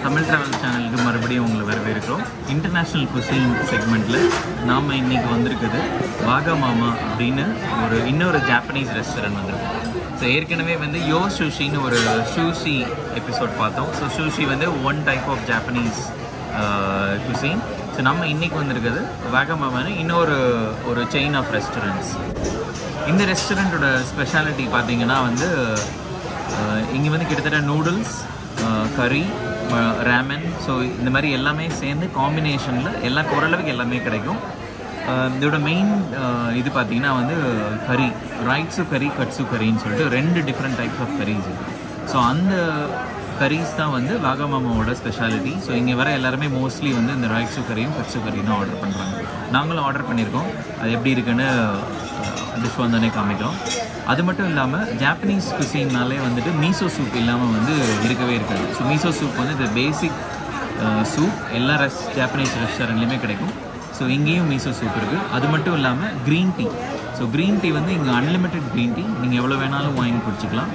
Tamil travel சேனலுக்கு மறுபடியும் உங்களை வரவேற்கிறோம் இன்டர்நேஷ்னல் குசின் செக்மெண்ட்டில் நாம் இன்னைக்கு வந்திருக்குது வாகா மாமா அப்படின்னு ஒரு இன்னொரு ஜாப்பனீஸ் ரெஸ்டாரண்ட் வந்திருக்கோம் ஸோ ஏற்கனவே வந்து யோ சுஷின்னு ஒரு சூஷி எபிசோட் பார்த்தோம் ஸோ சூஷி வந்து one type of Japanese cuisine so நம்ம இன்னைக்கு வந்திருக்கிறது வாகா மாமான்னு இன்னொரு ஒரு செயின் ஆஃப் ரெஸ்டாரண்ட்ஸ் இந்த ரெஸ்டாரண்ட்டோட ஸ்பெஷாலிட்டி பார்த்தீங்கன்னா வந்து இங்கே வந்து கிட்டத்தட்ட நூடுல்ஸ் கறி ரேமன் ஸோ இந்த மாதிரி எல்லாமே சேர்ந்து காம்பினேஷனில் எல்லாம் ஓரளவுக்கு எல்லாமே கிடைக்கும் அஹ் இதோட மெயின் இது பார்த்தீங்கன்னா வந்து கறி ரைட்ஸு கறி கட்ஸு கறின்னு சொல்லிட்டு ரெண்டு டிஃப்ரெண்ட் டைப்ஸ் ஆஃப் கரீஸ் இருக்குது ஸோ அந்த கரீஸ் தான் வந்து வாகமாமாவோட ஸ்பெஷாலிட்டி ஸோ இங்கே வர எல்லாருமே மோஸ்ட்லி வந்து இந்த ரைட்ஸு கறியும் கட்ஸு கறியும் தான் ஆர்டர் பண்ணுறாங்க நாங்களும் ஆர்டர் பண்ணியிருக்கோம் அது எப்படி இருக்குன்னு டிஷ் வந்தோடனே காமிக்கிறோம் அது மட்டும் இல்லாமல் ஜாப்பனீஸ் குசின்னாலே வந்துட்டு மீசோ சூப் இல்லாமல் வந்து இருக்கவே இருக்காது ஸோ மீசோ சூப் வந்து இந்த பேசிக் சூப் எல்லா ரெஸ் ஜாப்பனீஸ் ரெஸ்டாரண்ட்லேயுமே கிடைக்கும் ஸோ இங்கேயும் மீசோ சூப் இருக்குது அது மட்டும் இல்லாமல் green tea so green tea வந்து இங்கே அன்லிமிட்டெட் க்ரீன் டீ நீங்கள் எவ்வளோ வேணாலும் வாங்கி குடிச்சிக்கலாம்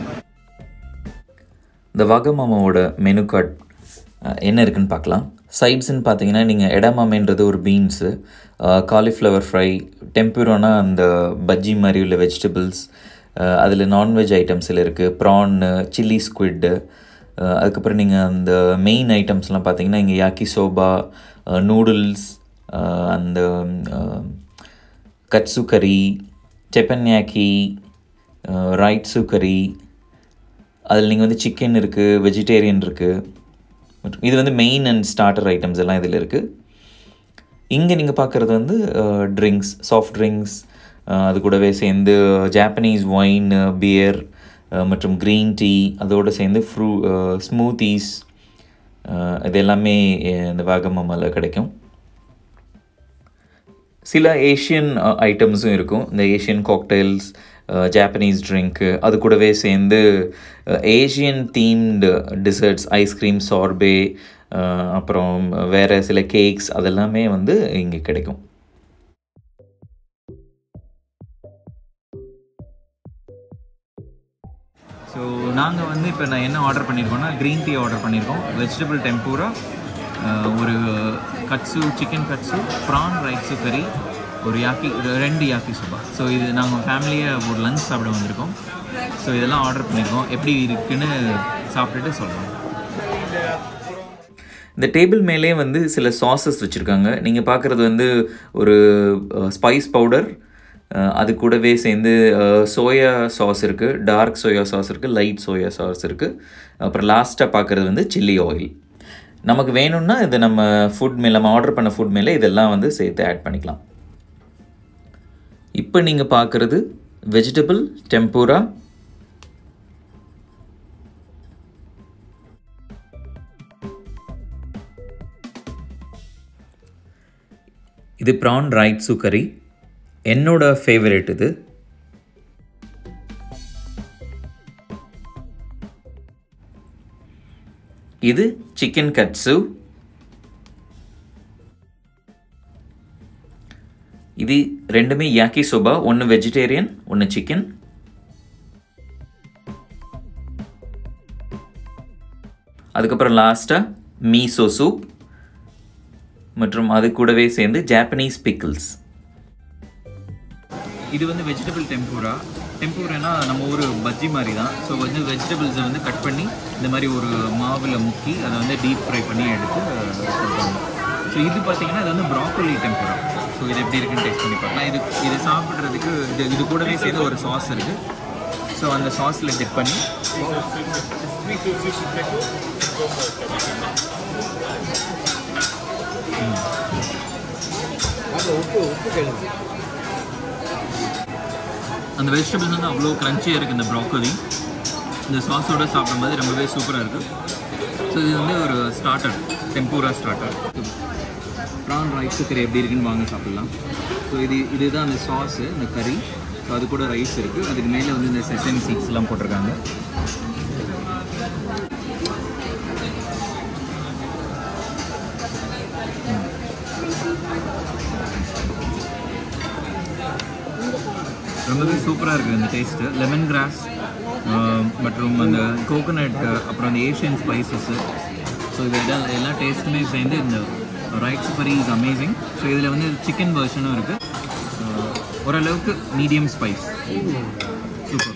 இந்த வாகமாமாவோட மெனு கார்ட் என்ன இருக்குன்னு பார்க்கலாம் சைட்ஸ்ன்னு பார்த்தீங்கன்னா நீங்கள் எடமாமேன்றது ஒரு பீன்ஸு காலிஃப்ளவர் ஃப்ரை டெம்பூரோனா அந்த பஜ்ஜி மாதிரி உள்ள வெஜிடபிள்ஸ் அதில் நான்வெஜ் ஐட்டம்ஸில் இருக்குது ப்ரான்னு சில்லி ஸ்குவிட்டு அதுக்கப்புறம் நீங்கள் அந்த மெயின் ஐட்டம்ஸ்லாம் பார்த்தீங்கன்னா இங்கே யாக்கி சோபா நூடுல்ஸ் அந்த கட்சு கறி செப்பன்யாக்கி ரைட்ஸு கறி அதில் நீங்கள் வந்து சிக்கன் இருக்குது வெஜிடேரியன் இருக்குது மற்றும் இது வந்து மெயின் அண்ட் ஸ்டார்டர் ஐட்டம்ஸ் எல்லாம் இதில் இருக்குது இங்கே நீங்கள் பார்க்குறது வந்து ட்ரிங்க்ஸ் சாஃப்ட் ட்ரிங்க்ஸ் அது கூடவே சேர்ந்து ஜாப்பனீஸ் ஒயின் பியர் மற்றும் க்ரீன் டீ அதோடு சேர்ந்து ஃப்ரூ ஸ்மூத்தீஸ் இது எல்லாமே இந்த வாகமாமாவில் கிடைக்கும் சில ஏஷியன் ஐட்டம்ஸும் இருக்கும் இந்த ஏஷியன் காக்டைல்ஸ் ஜாப்பனீஸ் ட்ரிங்க்கு அது கூடவே சேர்ந்து Asian themed desserts ice cream sorbet அப்புறம் வேறு சில கேக்ஸ் அதெல்லாமே வந்து இங்கே கிடைக்கும் ஸோ நாங்கள் வந்து இப்போ நான் என்ன ஆர்டர் பண்ணியிருக்கோம்னா க்ரீன் டீ ஆர்டர் பண்ணியிருக்கோம் வெஜிடபிள் டெம்பூரா ஒரு katsu chicken katsu prawn rice curry ஒரு யாக்கி ரெண்டு யாக்கி சோபா ஸோ இது நாங்கள் ஃபேமிலியை ஒரு லஞ்ச் சாப்பிட வந்திருக்கோம் ஸோ இதெல்லாம் ஆர்டர் பண்ணியிருக்கோம் எப்படி இருக்குன்னு சாப்பிட்டுட்டு சொல்கிறோம் இந்த டேபிள் மேலே வந்து சில சாஸஸ் வச்சுருக்காங்க நீங்கள் பார்க்குறது வந்து ஒரு ஸ்பைஸ் பவுடர் அது கூடவே சேர்ந்து சோயா சாஸ் இருக்குது டார்க் சோயா சாஸ் இருக்குது லைட் சோயா சாஸ் இருக்குது அப்புறம் லாஸ்ட்டாக பார்க்குறது வந்து சில்லி ஆயில் நமக்கு வேணும்னா இது நம்ம ஃபுட் மேலே நம்ம ஆர்டர் பண்ண ஃபுட் மேலே இதெல்லாம் வந்து சேர்த்து ஆட் பண்ணிக்கலாம் இப்போ நீங்கள் பார்க்குறது வெஜிடபிள் டெம்பூரா இது ப்ரான் ரைட்ஸு கறி என்னோட ஃபேவரட் இது இது சிக்கன் கட்ஸு இது ரெண்டுமே யாக்கி சோபா ஒன்று வெஜிடேரியன் ஒன்று சிக்கன் அதுக்கப்புறம் லாஸ்ட்டாக மீசோ சூப் மற்றும் அது கூடவே சேர்ந்து ஜாப்பனீஸ் பிக்கிள்ஸ் இது வந்து வெஜிடபிள் டெம்பூரா டெம்பூரானா நம்ம ஊர் பஜ்ஜி மாதிரி தான் ஸோ வந்து வெஜிடபிள்ஸை வந்து கட் பண்ணி இந்த மாதிரி ஒரு மாவில் முக்கி அதை வந்து டீப் ஃப்ரை பண்ணி எடுத்து கொடுப்பாங்க ஸோ இது பார்த்தீங்கன்னா இது வந்து ப்ராக்கோலி டெம்பூரா ஸோ இது எப்படி இருக்குன்னு டேஸ்ட் பண்ணி பார்க்கலாம் இது இது சாப்பிட்றதுக்கு இது இது கூடவே சேர்ந்து ஒரு சாஸ் இருக்குது ஸோ அந்த சாஸில் டிப் பண்ணி அந்த வெஜிடபிள்ஸ் வந்து அவ்வளோ க்ரன்ச்சியாக இருக்குது இந்த ப்ராக்கோலி இந்த சாஸோட சாப்பிடும்போது ரொம்பவே சூப்பராக இருக்குது ஸோ இது வந்து ஒரு starter tempura starter prawn rice curry எப்படி இருக்குன்னு வாங்க சாப்பிட்லாம் ஸோ இது இதுதான் அந்த சாஸு இந்த கறி ஸோ அது கூட ரைஸ் இருக்குது அதுக்கு மேலே வந்து இந்த செசன் சீட்ஸ்லாம் போட்டிருக்காங்க ரொம்பவே சூப்பராக இருக்குது இந்த டேஸ்ட்டு லெமன் கிராஸ் மற்றும் அந்த கோகோனட் அப்புறம் அந்த ஏஷியன் ஸ்பைசஸ்ஸு ஸோ ஸோ இது எல்லா எல்லா டேஸ்ட்டுமே சேர்ந்து இந்த ரைட்ஸ் கறி இஸ் அமேசிங் ஸோ இதில் வந்து சிக்கன் வெர்ஷனும் இருக்குது ஓரளவுக்கு medium spice super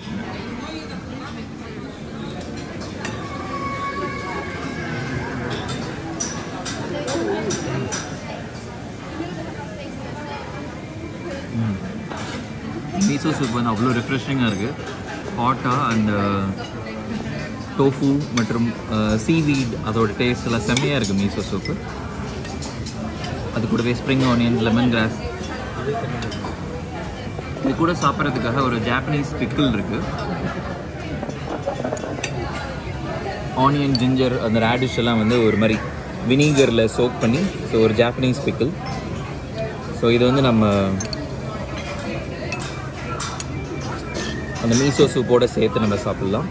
miso soup வந்து அவ்வளோ ரெஃப்ரெஷிங்காக இருக்குது ஹாட்டாக அந்த டோஃபு மற்றும் சீவீட் அதோட டேஸ்ட் எல்லாம் செம்மையாக இருக்குது மீசோ சூப்பு அது கூடவே ஸ்ப்ரிங் ஆனியன் லெமன் கிராஸ் இது கூட சாப்பிட்றதுக்காக ஒரு ஜாப்பனீஸ் பிக்கிள் இருக்குது ஆனியன் ஜிஞ்சர் அந்த ரேடிஷ் எல்லாம் வந்து ஒரு மாதிரி வினீகரில் சோக் பண்ணி ஸோ ஒரு ஜாப்பனீஸ் பிக்கிள் ஸோ இது வந்து நம்ம அந்த மீசோ சூப்போட சேர்த்து நம்ம சாப்பிட்லாம்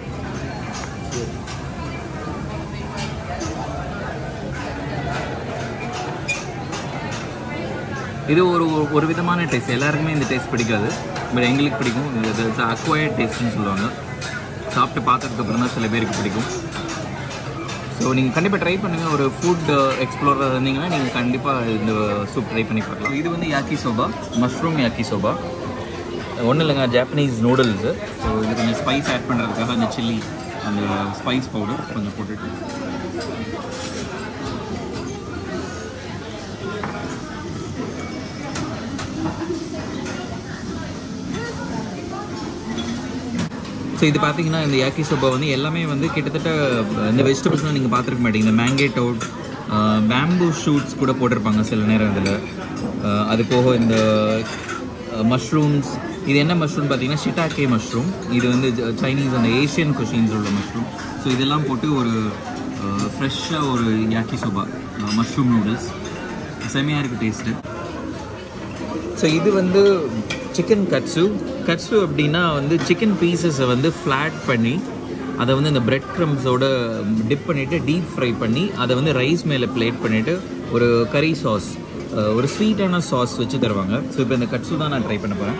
இது ஒரு ஒரு விதமான டேஸ்ட் எல்லாருக்குமே இந்த டேஸ்ட் பிடிக்காது பட் எங்களுக்கு பிடிக்கும் இது அக்வயர்ட் டேஸ்ட்னு சொல்லுவாங்க சாப்பிட்டு பார்த்ததுக்கு அப்புறம் தான் சில பேருக்கு பிடிக்கும் ஸோ நீங்கள் கண்டிப்பாக ட்ரை பண்ணுங்கள் ஒரு ஃபுட் எக்ஸ்ப்ளோரர் இருந்தீங்கன்னா நீங்கள் கண்டிப்பாக இந்த சூப் ட்ரை பண்ணி பார்க்கலாம் இது வந்து yaki soba mushroom yaki soba ஒன்றும் இல்லைங்க ஜாப்பனீஸ் நூடுல்ஸு ஸோ இது கொஞ்சம் ஸ்பைஸ் ஆட் பண்ணுறதுக்காக அந்த சில்லி அந்த ஸ்பைஸ் பவுடர் கொஞ்சம் போட்டுட்டு ஸோ இது பார்த்தீங்கன்னா இந்த யாக்கி சோபா வந்து எல்லாமே வந்து கிட்டத்தட்ட இந்த வெஜிடபிள்ஸ்லாம் நீங்கள் பார்த்துருக்க மாட்டீங்க இந்த மேங்கே டவுட் பேம்பூ ஷூட்ஸ் கூட போட்டிருப்பாங்க சில நேரம் இதில் அது போக இந்த மஷ்ரூம்ஸ் இது என்ன மஷ்ரூம் பார்த்தீங்கன்னா ஷிட்டாக்கே மஷ்ரூம் இது வந்து சைனீஸ் அந்த ஏஷியன் குஷின்ஸ் உள்ள மஷ்ரூம் ஸோ இதெல்லாம் போட்டு ஒரு ஃப்ரெஷ்ஷாக ஒரு யாக்கி சோபா மஷ்ரூம் நூடுல்ஸ் செமையாக இருக்குது டேஸ்ட்டு ஸோ இது வந்து சிக்கன் கட்ஸு கட்ஸு அப்படின்னா வந்து சிக்கன் பீசஸை வந்து ஃப்ளாட் பண்ணி அதை வந்து இந்த பிரெட் க்ரம்ஸோட டிப் பண்ணிவிட்டு டீப் ஃப்ரை பண்ணி அதை வந்து ரைஸ் மேலே பிளேட் பண்ணிவிட்டு ஒரு கறி சாஸ் ஒரு ஸ்வீட்டான சாஸ் வச்சு தருவாங்க ஸோ இப்போ இந்த கட்ஸு தான் நான் ட்ரை பண்ண போகிறேன்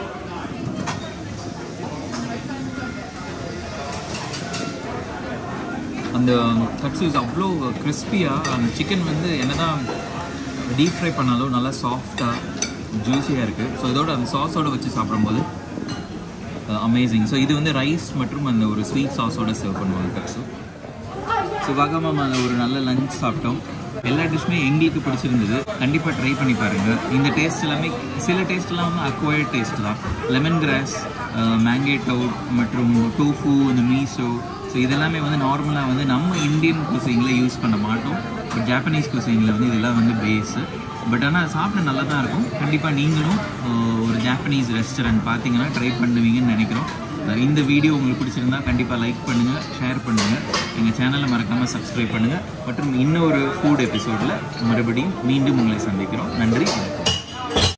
அந்த கட்ஸு அவ்வளோ கிறிஸ்பியாக அந்த சிக்கன் வந்து என்னதான் டீப் ஃப்ரை பண்ணாலும் நல்லா சாஃப்டாக ஜூஸியாக இருக்குது ஸோ இதோட அந்த சாஸோட வச்சு சாப்பிடும்போது அமேசிங் ஸோ இது வந்து ரைஸ் மற்றும் அந்த ஒரு ஸ்வீட் சாஸோட சர்வ் பண்ணுவாங்க கட்ஸு ஸோ வாகாமா ஒரு நல்ல லஞ்ச் சாப்பிட்டோம் எல்லா டிஷ்ஷுமே எங்களுக்கு பிடிச்சிருந்தது கண்டிப்பாக ட்ரை பண்ணி பாருங்கள் இந்த டேஸ்ட் எல்லாமே சில டேஸ்ட்லாம் வந்து அக்வயர்ட் டேஸ்ட் தான் லெமன் கிராஸ் மேங்கே டவுட் மற்றும் டோஃபு இந்த மீசோ ஸோ இதெல்லாமே வந்து நார்மலாக வந்து நம்ம இந்தியன் குசிங்கில் யூஸ் பண்ண மாட்டோம் பட் ஜாப்பனீஸ் குசிங்கில் வந்து இதெல்லாம் வந்து பேஸு பட் ஆனால் சாப்பிட நல்லா தான் இருக்கும் கண்டிப்பாக நீங்களும் ஒரு ஜாப்பனீஸ் ரெஸ்டாரண்ட் பார்த்தீங்கன்னா ட்ரை பண்ணுவீங்கன்னு நினைக்கிறோம் இந்த வீடியோ உங்களுக்கு பிடிச்சிருந்தா கண்டிப்பாக லைக் பண்ணுங்கள் ஷேர் பண்ணுங்கள் எங்கள் சேனலை மறக்காமல் சப்ஸ்கிரைப் பண்ணுங்கள் மற்றும் இன்னொரு ஃபுட் எபிசோடில் மறுபடியும் மீண்டும் உங்களை சந்திக்கிறோம் நன்றி வணக்கம்